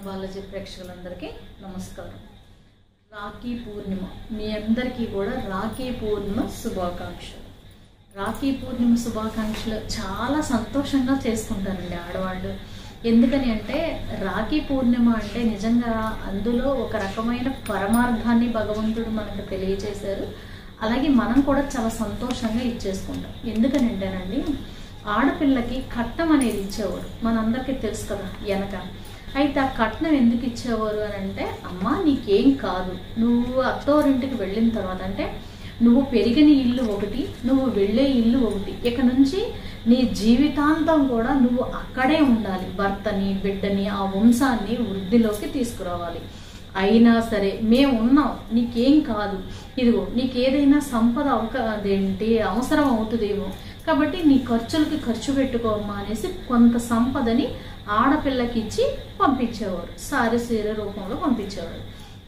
బాలాజీ ప్రేక్షకులందరికీ నమస్కారం రాఖీ పూర్ణిమ మీ అందరికీ కూడా రాఖీ పూర్ణిమ శుభాకాంక్షలు రాఖీ పూర్ణిమ శుభాకాంక్షలు చాలా సంతోషంగా చేసుకుంటారండి ఆడవాళ్ళు ఎందుకని అంటే రాఖీ పూర్ణిమ అంటే నిజంగా అందులో ఒక రకమైన పరమార్థాన్ని భగవంతుడు మనకు తెలియజేశారు అలాగే మనం కూడా చాలా సంతోషంగా ఇచ్చేసుకుంటాం ఎందుకని అంటేనండి ఆడపిల్లకి కట్నం అనేది ఇచ్చేవారు మనందరికీ తెలుసు కదా వెనక అయితే ఆ కట్నం ఎందుకు ఇచ్చేవారు అని అంటే అమ్మ నీకేం కాదు నువ్వు అత్తవారింటికి వెళ్ళిన తర్వాత అంటే నువ్వు పెరిగిన ఇల్లు ఒకటి నువ్వు వెళ్ళే ఇల్లు ఒకటి ఇక నుంచి నీ జీవితాంతం కూడా నువ్వు అక్కడే ఉండాలి భర్తని బిడ్డని ఆ వంశాన్ని వృద్ధిలోకి తీసుకురావాలి అయినా సరే మేము ఉన్నాం నీకేం కాదు ఇదిగో నీకు ఏదైనా సంపద అవక అదేంటి అవసరం అవుతుందేమో కాబట్టి నీ ఖర్చులకి ఖర్చు పెట్టుకోమ్మా అనేసి కొంత సంపదని ఆడపిల్లకి ఇచ్చి పంపించేవారు సారి సీర రూపంలో పంపించేవారు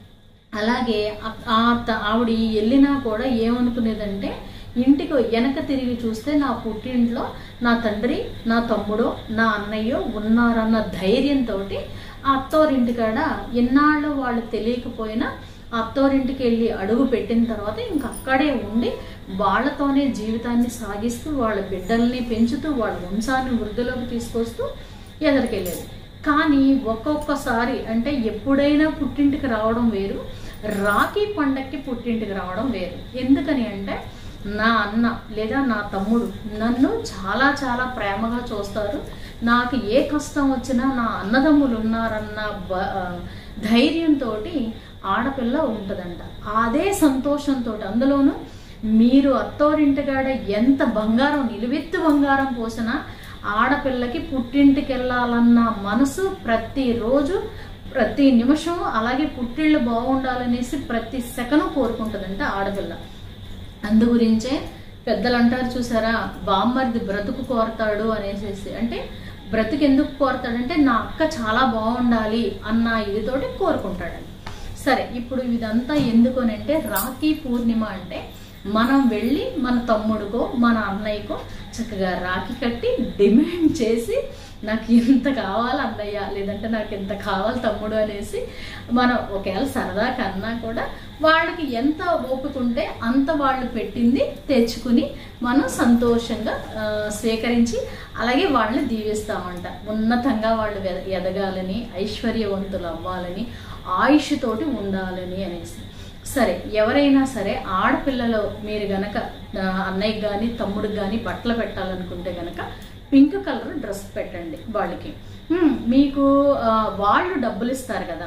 అలాగే ఆ- ఆ త- ఆవిడ వెళ్ళినా కూడా ఏమనుకునేదంటే ఇంటికి వెనక తిరిగి చూస్తే నా పుట్టింట్లో నా తండ్రి నా తమ్ముడో నా అన్నయ్యో ఉన్నారన్న ధైర్యంతో ఆ అత్తోరింటికాడ ఎన్నాళ్ళు వాళ్ళు తెలియకపోయినా ఆ అత్తోరింటికి వెళ్ళి అడుగు పెట్టిన తర్వాత ఇంక అక్కడే ఉండి వాళ్ళతోనే జీవితాన్ని సాగిస్తూ వాళ్ళ బిడ్డల్ని పెంచుతూ వాళ్ళ వంశాన్ని వృద్ధిలోకి తీసుకొస్తూ ఎదరికెళ్ళేది కానీ ఒక్కొక్కసారి అంటే ఎప్పుడైనా పుట్టింటికి రావడం వేరు రాఖీ పండక్కి పుట్టింటికి రావడం వేరు ఎందుకని అంటే నా అన్న లేదా నా తమ్ముడు నన్ను చాలా చాలా ప్రేమగా చూస్తారు నాకు ఏ కష్టం వచ్చినా నా అన్నదమ్ములు ఉన్నారన్న బ- ఆ, ధైర్యంతో ఆడపిల్ల ఉంటుందంట అదే సంతోషంతో అందులోనూ మీరు అత్తోరింటికాడ ఎంత బంగారం నిలువెత్తు బంగారం పోసినా ఆడపిల్లకి పుట్టింటికి వెళ్ళాలన్న మనసు ప్రతిరోజు ప్రతి నిమిషం అలాగే పుట్టిళ్ళు బాగుండాలనేసి ప్రతి సెకను కోరుకుంటుందంట ఆడపిల్ల అందు గురించే పెద్దలు అంటారు చూసారా బామ్మర్ది బ్రతుకు కోరతాడు అనేసి అంటే బ్రతుకు ఎందుకు కోరతాడంటే నా అక్క చాలా బాగుండాలి అన్న ఇదితోటి కోరుకుంటాడండి సరే ఇప్పుడు ఇదంతా ఎందుకు అని అంటే రాఖీ పూర్ణిమ అంటే మనం వెళ్ళి మన తమ్ముడికో మన అన్నయ్యకో చక్కగా రాఖీ కట్టి డిమాండ్ చేసి నాకు ఇంత కావాలి అన్నయ్య లేదంటే నాకు ఇంత కావాలి తమ్ముడు అనేసి మనం ఒకవేళ సరదా కన్నా కూడా వాళ్ళకి ఎంత ఓపిక ఉంటే అంత వాళ్ళు పెట్టింది తెచ్చుకుని మనం సంతోషంగా ఆ, స్వీకరించి అలాగే వాళ్ళని దీవిస్తామంట ఉన్నతంగా వాళ్ళు ఎద- ఎదగాలని ఐశ్వర్యవంతులు అవ్వాలని ఆయుష్ తోటి ఉండాలని అనేసి సరే ఎవరైనా సరే ఆడపిల్లలో మీరు గనక ఆ, అన్నయ్యకి కానీ తమ్ముడికి కానీ బట్టలు పెట్టాలనుకుంటే గనక పింక్ కలర్ డ్రెస్ పెట్టండి వాళ్ళకి హ్మ్, మీకు ఆ, వాళ్ళు డబ్బులు ఇస్తారు కదా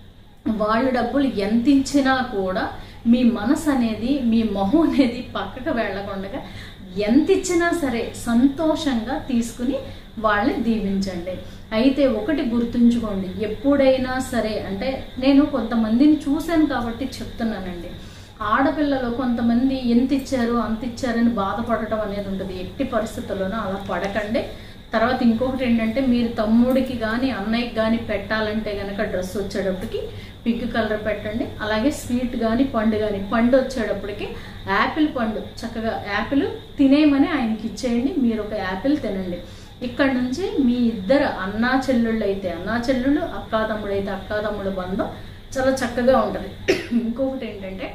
వాళ్ళు డబ్బులు ఎంత ఇచ్చినా కూడా మీ మనసు అనేది మీ మొహం అనేది పక్కకు వెళ్ళకుండా ఎంత ఇచ్చినా సరే సంతోషంగా తీసుకుని వాళ్ళని దీవించండి అయితే ఒకటి గుర్తుంచుకోండి ఎప్పుడైనా సరే అంటే నేను కొంతమందిని చూశాను కాబట్టి చెప్తున్నానండి ఆడపిల్లలు కొంతమంది ఎంత ఇచ్చారు అంత ఇచ్చారని బాధపడటం అనేది ఉంటుంది ఎట్టి పరిస్థితుల్లోనూ అలా పడకండి తర్వాత ఇంకొకటి ఏంటంటే మీరు తమ్ముడికి కానీ అన్నయ్యకి కానీ పెట్టాలంటే గనక డ్రెస్ వచ్చేటప్పటికి పింక్ కలర్ పెట్టండి అలాగే స్వీట్ కానీ పండు కానీ పండు వచ్చేటప్పటికి యాపిల్ పండు చక్కగా యాపిల్ తినేయమని ఆయనకి ఇచ్చేయండి మీరు ఒక యాపిల్ తినండి ఇక్కడ నుంచి మీ ఇద్దరు అన్నా చెల్లుళ్ళు అయితే అన్నా చెల్లుళ్ళు అక్కా తమ్ముడు అయితే అక్కా తమ్ముడు బంధం చాలా చక్కగా ఉంటుంది ఇంకొకటి ఏంటంటే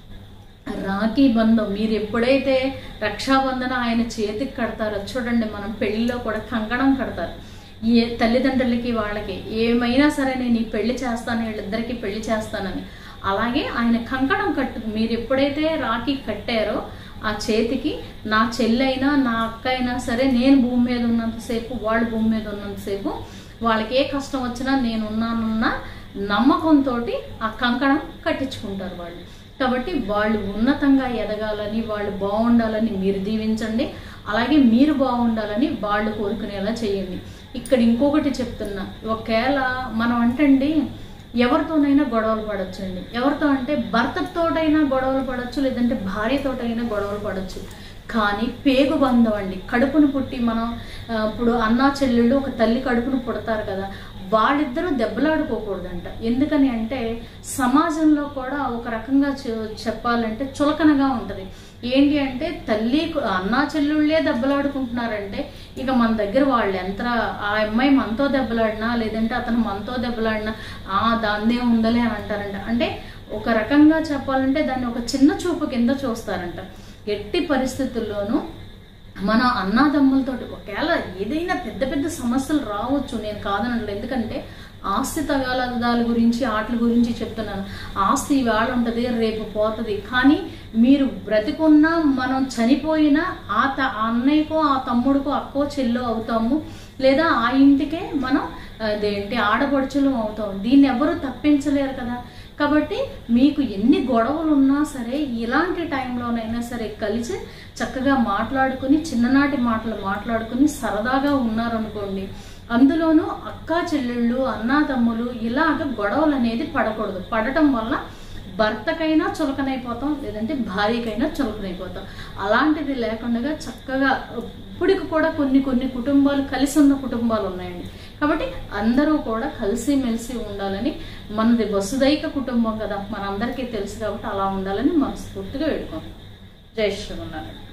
రాఖీ బంధం మీరు ఎప్పుడైతే రక్షాబంధన ఆయన చేతికి కడతారో చూడండి మనం పెళ్లిలో కూడా కంకణం కడతారు ఏ తల్లిదండ్రులకి వాళ్ళకి ఏమైనా సరే నేను ఈ పెళ్లి చేస్తాను వీళ్ళిద్దరికి పెళ్లి చేస్తానని అలాగే ఆయన కంకణం కట్టు మీరు ఎప్పుడైతే రాఖీ కట్టారో ఆ చేతికి నా చెల్లైనా నా అక్క అయినా సరే నేను భూమి మీద ఉన్నంతసేపు వాళ్ళు భూమి మీద ఉన్నంతసేపు వాళ్ళకి ఏ కష్టం వచ్చినా నేను ఉన్నానన్న నమ్మకంతో ఆ కంకణం కట్టించుకుంటారు వాళ్ళు కాబట్టి వాళ్ళు ఉన్నతంగా ఎదగాలని వాళ్ళు బాగుండాలని మీరు దీవించండి అలాగే మీరు బాగుండాలని వాళ్ళు కోరుకునేలా చేయండి ఇక్కడ ఇంకొకటి చెప్తున్నా ఒకవేళ మనం అంటండి ఎవరితోనైనా గొడవలు పడొచ్చండి ఎవరితో అంటే భర్తతోటైనా గొడవలు పడొచ్చు లేదంటే భార్యతోటైనా గొడవలు పడొచ్చు కానీ పేగు బంధం అండి కడుపును పుట్టి మనం ఆ, ఇప్పుడు అన్నా చెల్లెళ్ళు ఒక తల్లి కడుపును పుడతారు కదా వాళ్ళిద్దరూ దెబ్బలాడుకోకూడదంట ఎందుకని అంటే సమాజంలో కూడా ఒక రకంగా చె- చెప్పాలంటే చులకనగా ఉంటుంది ఏంటి అంటే తల్లి అన్నా చెల్లుళ్ళే దెబ్బలాడుకుంటున్నారంటే ఇక మన దగ్గర వాళ్ళు ఎంత ఆ అమ్మాయి మనతో దెబ్బలాడినా లేదంటే అతను మనతో దెబ్బలాడినా ఆ దాన్నే ఉందలే అని అంటారంట అంటే ఒక రకంగా చెప్పాలంటే దాన్ని ఒక చిన్న చూపు కింద చూస్తారంట ఎట్టి పరిస్థితుల్లోనూ మన అన్నాదమ్ములతోటి ఒకవేళ ఏదైనా పెద్ద పెద్ద సమస్యలు రావచ్చు నేను కాదనట్లేదు ఎందుకంటే ఆస్తి తగాదాల గురించి ఆటల గురించి చెప్తున్నాను ఆస్తి ఇవాళ ఉంటుంది రేపు పోతుంది కానీ మీరు బ్రతికున్నా మనం చనిపోయినా ఆ త ఆ అన్నయ్యకో ఆ తమ్ముడికో అక్కో చెల్లో అవుతాము లేదా ఆ ఇంటికే మనం అదేంటి ఆడపడుచులు అవుతాం దీన్ని ఎవరు తప్పించలేరు కదా కాబట్టి మీకు ఎన్ని గొడవలు ఉన్నా సరే ఇలాంటి టైంలోనైనా సరే కలిసి చక్కగా మాట్లాడుకుని చిన్ననాటి మాటలు మాట్లాడుకుని సరదాగా ఉన్నారనుకోండి అందులోనూ అక్కా చెల్లెళ్ళు అన్నా తమ్ములు ఇలాగ గొడవలు అనేది పడకూడదు పడటం వల్ల భర్తకైనా చులకనైపోతాం లేదంటే భార్యకైనా చులకనైపోతాం అలాంటిది లేకుండా చక్కగా ఇప్పటికి కూడా కొన్ని కొన్ని కుటుంబాలు కలిసి ఉన్న కుటుంబాలు ఉన్నాయండి కాబట్టి అందరూ కూడా కలిసిమెలిసి ఉండాలని మనది వసుదైక కుటుంబం కదా మనందరికీ తెలుసు కాబట్టి అలా ఉండాలని మనస్ఫూర్తిగా వేడుకుంటాం జై శ్రీమన్నారాయణ